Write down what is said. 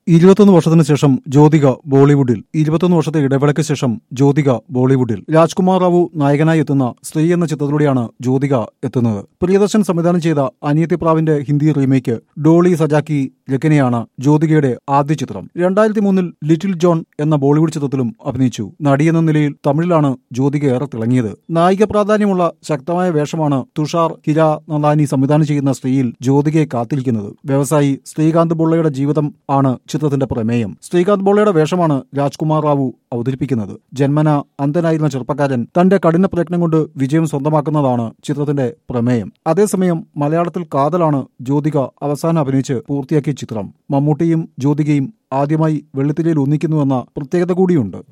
ഇരുപത്തൊന്ന് വർഷത്തിന് ശേഷം ജ്യോതിക ബോളിവുഡിൽ ഇരുപത്തൊന്ന് വർഷത്തെ ഇടവേളയ്ക്ക് ശേഷം ജ്യോതിക ബോളിവുഡിൽ രാജ്കുമാർ റാവു നായകനായി എത്തുന്ന സ്ത്രീ എന്ന ചിത്രത്തിലൂടെയാണ് ജ്യോതിക എത്തുന്നത് പ്രിയദർശൻ സംവിധാനം ചെയ്ത അനിയത്തി പ്രാവിന്റെ ഹിന്ദി റീമേക്ക് ഡോളി സജാക്കി രക്കനെയാണ് ജ്യോതികയുടെ ആദ്യ ചിത്രം രണ്ടായിരത്തി മൂന്നിൽ ലിറ്റിൽ ജോൺ എന്ന ബോളിവുഡ് ചിത്രത്തിലും അഭിനയിച്ചു നടിയെന്ന നിലയിൽ തമിഴിലാണ് ജ്യോതിക ഏറെ തിളങ്ങിയത് നായിക പ്രാധാന്യമുള്ള ശക്തമായ വേഷമാണ് തുഷാർ ഹിര നന്ദാനി സംവിധാനം ചെയ്യുന്ന സ്ത്രീയിൽ ജ്യോതികയെ കാത്തിരിക്കുന്നത് വ്യവസായി ശ്രീകാന്ത് ബുള്ളയുടെ ജീവിതം ആണ് ചിത്രത്തിന്റെ പ്രമേയം ശ്രീകാന്ത് ബോളയുടെ വേഷമാണ് രാജ്കുമാർ റാവു അവതരിപ്പിക്കുന്നത് ജന്മന അന്ധനായിരുന്ന ചെറുപ്പക്കാരൻ തന്റെ കഠിന പ്രയത്നം കൊണ്ട് വിജയം സ്വന്തമാക്കുന്നതാണ് ചിത്രത്തിന്റെ പ്രമേയം അതേസമയം മലയാളത്തിൽ കാതലാണ് ജ്യോതിക അവസാനം അഭിനയിച്ച് പൂർത്തിയാക്കിയ ചിത്രം മമ്മൂട്ടിയും ജ്യോതികയും ആദ്യമായി വെള്ളിത്തിരയിൽ ഒന്നിക്കുന്നുവെന്ന പ്രത്യേകത കൂടിയുണ്ട്